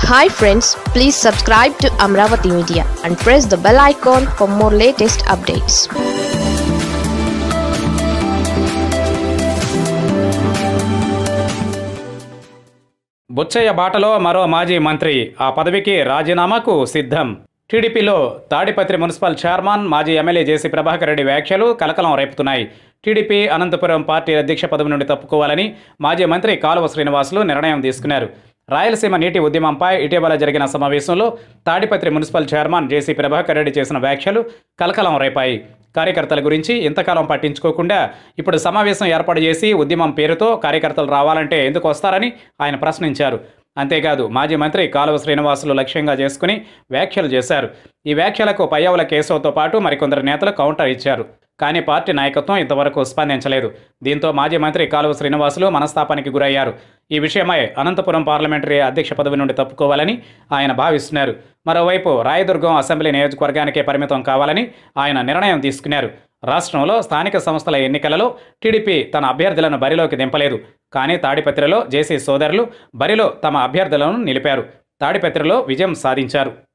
hi friends please subscribe to Amaravati Media and press the bell icon for more latest updates Buchaiah బాటలో మరో మాజీ మంత్రి ఆ పదవికి రాజీనామాకు సిద్ధం టీడీపీలో తాడిపత్రి మున్సిపల్ చైర్మన్ మాజీ ఎమ్మెల్యే జేసీ ప్రభాకర్ రెడ్డి వ్యాఖ్యలు కలకలం రేపుతున్నాయి టీడీపీ అనంతపురం పార్టీ అధ్యక్ష పదవి నుండి తప్పుకోవాలని మాజీ మంత్రి కాలువ శ్రీనివాసులు నిర్ణయం తీసుకున్నారు రాయలసీమ నీటి ఉద్యమంపై ఇటీవల జరిగిన సమావేశంలో Tadipatri municipal chairman J C Prabhakar Reddy చేసిన వ్యాఖ్యలు కలకలం రేపాయి కార్యకర్తల గురించి ఇంతకాలం పట్టించుకోకుండా ఇప్పుడు సమావేశం ఏర్పాటు చేసి ఉద్యమం పేరుతో కార్యకర్తలు రావాలంటే ఎందుకు వస్తారని ఆయన ప్రశ్నించారు అంతేకాదు మాజీ మంత్రి కాలువ శ్రీనివాసులు లక్ష్యంగా చేసుకుని వ్యాఖ్యలు చేశారు ఈ వ్యాఖ్యలకు పయ్యవుల కేశవ్తో పాటు మరికొందరు నేతలు కౌంటర్ ఇచ్చారు కానీ పార్టీ నాయకత్వం ఇంతవరకు స్పందించలేదు దీంతో మాజీ మంత్రి కాలువ శ్రీనివాసులు మనస్తాపానికి గురయ్యారు ఈ విషయమై అనంతపురం పార్లమెంటరీ అధ్యక్ష పదవి నుండి తప్పుకోవాలని ఆయన భావిస్తున్నారు మరోవైపు రాయదుర్గం అసెంబ్లీ నియోజకవర్గానికే పరిమితం కావాలని ఆయన నిర్ణయం తీసుకున్నారు రాష్ట్రంలో స్థానిక సంస్థల ఎన్నికలలో టీడీపీ తన అభ్యర్థులను బరిలోకి దింపలేదు కానీ తాడిపత్రిలో జేసీ సోదరులు బరిలో తమ అభ్యర్థులను నిలిపారు తాడిపత్రిలో విజయం సాధించారు